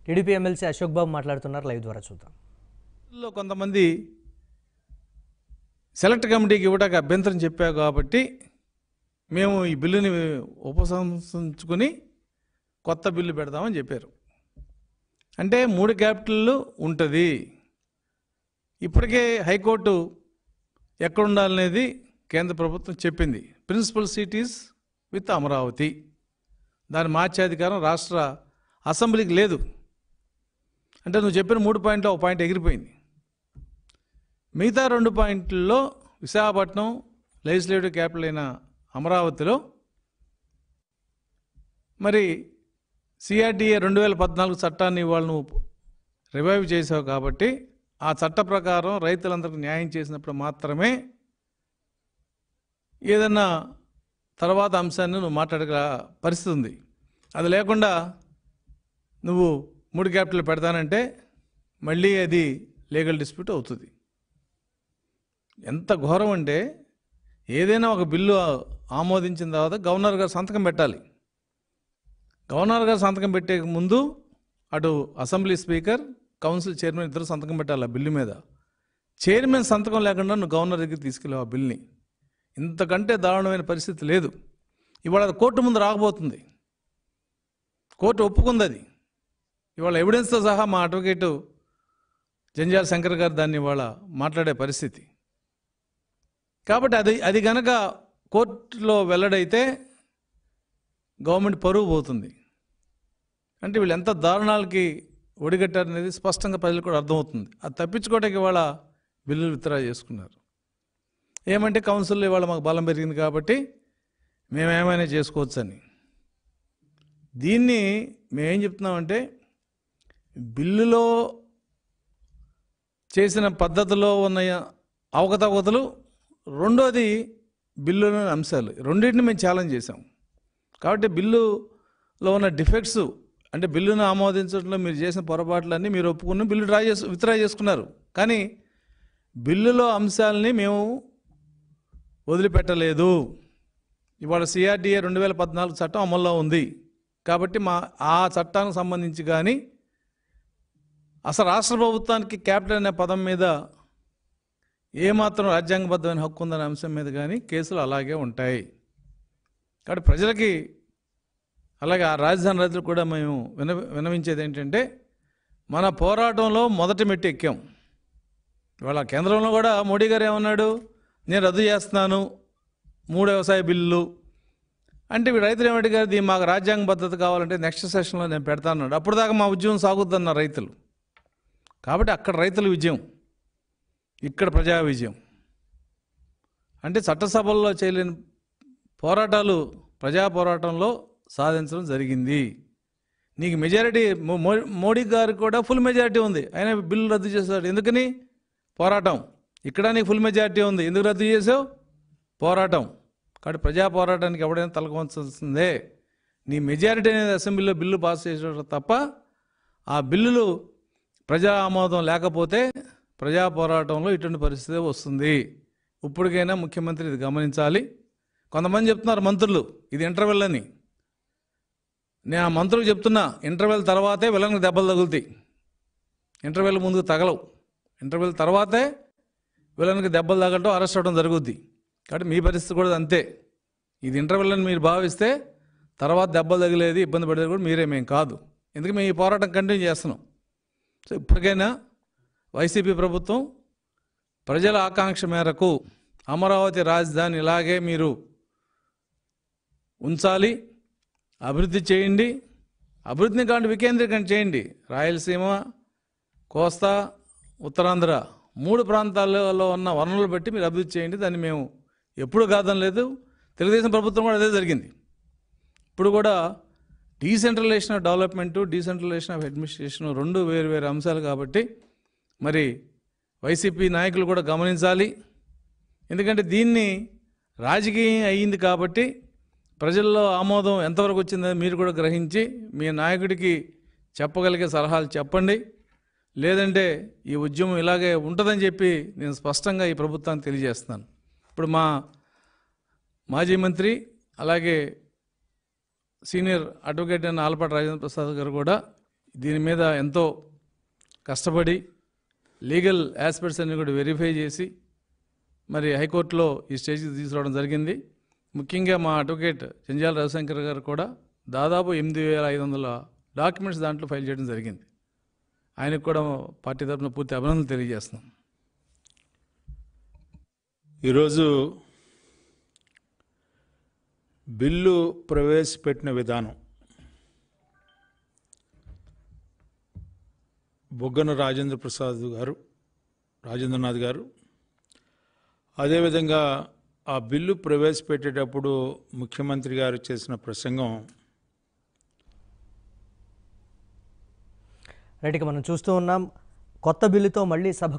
TDP MLC Ashok బాబు మాట్లాడుతున్నారు live ద్వారా చూద్దాం లో కొంతమంది సెలెక్ట్ కమిటీకి ఇవ్వడానికి అభ్యంతరం చెప్పావు కాబట్టి మేము ఈ బిల్లుని ఉపసంహరించుకుని కొత్త బిల్లు పెడదామని చెప్పారు అంటే మూడు క్యాపిటల్లు ఉంటుంది ఇప్పటికే హైకోర్టు ఎక్కడ ఉండాలనేది కేంద్ర ప్రభుత్వం చెప్పింది ప్రిన్సిపల్ సిటీస్ విత్ అమరావతి దాని మార్చే అధికారం రాష్ట్ర అసెంబ్లీకి లేదు అంటే నువ్వు చెప్పిన మూడు పాయింట్లో ఒక పాయింట్ ఎగిరిపోయింది మిగతా రెండు పాయింట్లలో విశాఖపట్నం లెజిస్లేటివ్ క్యాపిటల్ అయిన అమరావతిలో మరి సిఆర్డిఏ రెండు వేల పద్నాలుగు చట్టాన్ని ఇవాళ నువ్వు రివైవ్ చేసావు కాబట్టి ఆ చట్ట ప్రకారం రైతులందరికీ న్యాయం చేసినప్పుడు మాత్రమే ఏదన్నా తర్వాత అంశాన్ని నువ్వు మాట్లాడగల పరిస్థితి ఉంది అది లేకుండా నువ్వు మూడు క్యాపిటల్ పెడతానంటే మళ్ళీ అది లీగల్ డిస్ప్యూట్ అవుతుంది ఎంత ఘోరం అంటే ఏదైనా ఒక బిల్లు ఆమోదించిన తర్వాత గవర్నర్ గారు సంతకం పెట్టాలి గవర్నర్ గారు సంతకం పెట్టే ముందు అటు అసెంబ్లీ స్పీకర్ కౌన్సిల్ చైర్మన్ ఇద్దరు సంతకం పెట్టాలి ఆ బిల్లు మీద చైర్మన్ సంతకం లేకుండా నువ్వు గవర్నర్ దగ్గర తీసుకెళ్ళావు ఆ బిల్ని ఇంతకంటే దారుణమైన పరిస్థితి లేదు ఇవాళ అది కోర్టు ముందు రాకపోతుంది కోర్టు ఒప్పుకుంది అది ఇవాళ ఎవిడెన్స్తో సహా మా అడ్వకేటు జంజాల శంకర్ గారు దాన్ని ఇవాళ మాట్లాడే పరిస్థితి కాబట్టి అది అది గనక కోర్టులో వెల్లడైతే గవర్నమెంట్ పరువు పోతుంది అంటే వీళ్ళు ఎంత దారుణాలకి ఒడిగట్టారనేది స్పష్టంగా ప్రజలకు కూడా అర్థమవుతుంది అది తప్పించుకోవడానికి ఇవాళ బిల్లులు విత్డ్రా చేసుకున్నారు ఏమంటే కౌన్సిల్లో ఇవాళ మాకు బలం పెరిగింది కాబట్టి మేమేమైనా చేసుకోవచ్చని దీన్ని మేమేం చెప్తున్నామంటే బిల్లులో చేసిన పద్ధతిలో ఉన్న అవకతవకతలు రెండోది బిల్లులోని అంశాలు రెండింటిని మేము ఛాలెంజ్ చేసాం కాబట్టి బిల్లులో ఉన్న డిఫెక్ట్స్ అంటే బిల్లును ఆమోదించడంలో మీరు చేసిన పొరపాట్లన్నీ మీరు ఒప్పుకుని బిల్లు డ్రా చేసు విత్డ్రా చేసుకున్నారు కానీ బిల్లులో అంశాలని మేము వదిలిపెట్టలేదు ఇవాళ సిఆర్డిఏ రెండు వేల పద్నాలుగు చట్టం అమల్లో ఉంది కాబట్టి మా ఆ చట్టానికి సంబంధించి కానీ అసలు రాష్ట్ర ప్రభుత్వానికి క్యాపిటల్ అనే పదం మీద ఏమాత్రం రాజ్యాంగబద్ధమైన హక్కు ఉందనే అంశం మీద కానీ కేసులు అలాగే ఉంటాయి కాబట్టి ప్రజలకి అలాగే ఆ రాజధాని రైతులు కూడా మేము విన వినవించేది ఏంటంటే మన పోరాటంలో మొదటి మెట్టు ఎక్కాం ఇవాళ కేంద్రంలో కూడా మోడీ గారు ఏమన్నాడు నేను రద్దు చేస్తున్నాను మూడు వ్యవసాయ బిల్లులు అంటే ఇప్పుడు రైతులు ఏమంటే గారు దీన్ని మాకు రాజ్యాంగ భద్రత కావాలంటే నెక్స్ట్ సెషన్లో నేను పెడతాను అప్పుడు దాకా మా ఉద్యమం సాగుద్దన్న రైతులు కాబట్టి అక్కడ రైతుల విజయం ఇక్కడ ప్రజా విజయం అంటే చట్టసభల్లో చేయలేని పోరాటాలు ప్రజా పోరాటంలో సాధించడం జరిగింది నీకు మెజారిటీ మో- మో- మోడీ గారు కూడా ఫుల్ మెజారిటీ ఉంది ఆయన బిల్లు రద్దు చేశాడు ఎందుకని పోరాటం ఇక్కడ నీకు ఫుల్ మెజారిటీ ఉంది ఎందుకు రద్దు చేసావు పోరాటం కాబట్టి ప్రజా పోరాటానికి ఎవడైనా తలకొంచాల్సిందే నీ మెజారిటీ అనేది అసెంబ్లీలో బిల్లు పాస్ చేసేటప్పుడు తప్ప ఆ బిల్లులు ప్రజా ఆమోదం లేకపోతే ప్రజా పోరాటంలో ఇటువంటి పరిస్థితి వస్తుంది ఇప్పటికైనా ముఖ్యమంత్రి ఇది గమనించాలి కొంతమంది చెప్తున్నారు మంత్రులు ఇది ఇంటర్వెల్ అని నేను ఆ మంత్రులకు చెప్తున్నా ఇంటర్వెల్ తర్వాతే విలన్కి దెబ్బలు తగులుతాయి ఇంటర్వెల్ ముందుకు తగలవు ఇంటర్వెల్ తర్వాతే విలన్కి దెబ్బలు తగలటం అరెస్ట్ అవడం జరుగుద్ది కాబట్టి మీ పరిస్థితి కూడా అంతే ఇది ఇంటర్వెల్ అని మీరు భావిస్తే తర్వాత దెబ్బలు తగిలేది ఇబ్బంది పడేది కూడా మీరే మేము కాదు ఎందుకు మేము ఈ పోరాటం కంటిన్యూ చేస్తున్నాం సో ఇప్పటికైనా వైసీపీ ప్రభుత్వం ప్రజల ఆకాంక్ష మేరకు అమరావతి రాజధాని ఇలాగే మీరు ఉంచాలి అభివృద్ధి చేయండి అభివృద్ధిని కాండి వికేంద్రీకరణ చేయండి రాయలసీమ కోస్తా ఉత్తరాంధ్ర మూడు ప్రాంతాలలో ఉన్న వనరులు బట్టి మీరు అభివృద్ధి చేయండి దాన్ని మేము ఎప్పుడు కాదని లేదు తెలుగుదేశం ప్రభుత్వం కూడా అదే జరిగింది ఇప్పుడు కూడా decentralisation of development decentralisation of administration రెండు వేరు వేరు అంశాలు కాబట్టి మరి వైసీపీ నాయకులు కూడా గమనించాలి ఎందుకంటే దీన్ని రాజకీయం అయ్యింది కాబట్టి ప్రజల్లో ఆమోదం ఎంతవరకు వచ్చిందో మీరు కూడా గ్రహించి మీ నాయకుడికి చెప్పగలిగే సలహాలు చెప్పండి లేదంటే ఈ ఉద్యమం ఇలాగే ఉంటుందని చెప్పి నేను స్పష్టంగా ఈ ప్రభుత్వానికి తెలియజేస్తున్నాను ఇప్పుడు మా మాజీ మంత్రి అలాగే సీనియర్ అడ్వకేట్ అయిన ఆలపాటి రాజేంద్ర ప్రసాద్ గారు కూడా దీని మీద ఎంతో కష్టపడి లీగల్ ఆస్పెక్ట్స్ అన్ని కూడా వెరిఫై చేసి మరి హైకోర్టులో ఈ స్టేజ్కి తీసుకురావడం జరిగింది ముఖ్యంగా మా అడ్వకేట్ జంజాల రవిశంకర్ గారు కూడా దాదాపు ఎనిమిది వేల ఐదు వందల డాక్యుమెంట్స్ దాంట్లో ఫైల్ చేయడం జరిగింది ఆయనకు కూడా పార్టీ తరఫున పూర్తి అభినందనలు తెలియజేస్తున్నాం ఈరోజు బిల్లు ప్రవేశపెట్టిన విధానం బొగ్గన రాజేంద్ర ప్రసాద్ గారు రాజేంద్రనాథ్ గారు అదేవిధంగా ఆ బిల్లు ప్రవేశపెట్టేటప్పుడు ముఖ్యమంత్రి గారు చేసిన ప్రసంగం రైట్ ఇక మనం చూస్తూ ఉన్నాం కొత్త బిల్లుతో మళ్ళీ సభ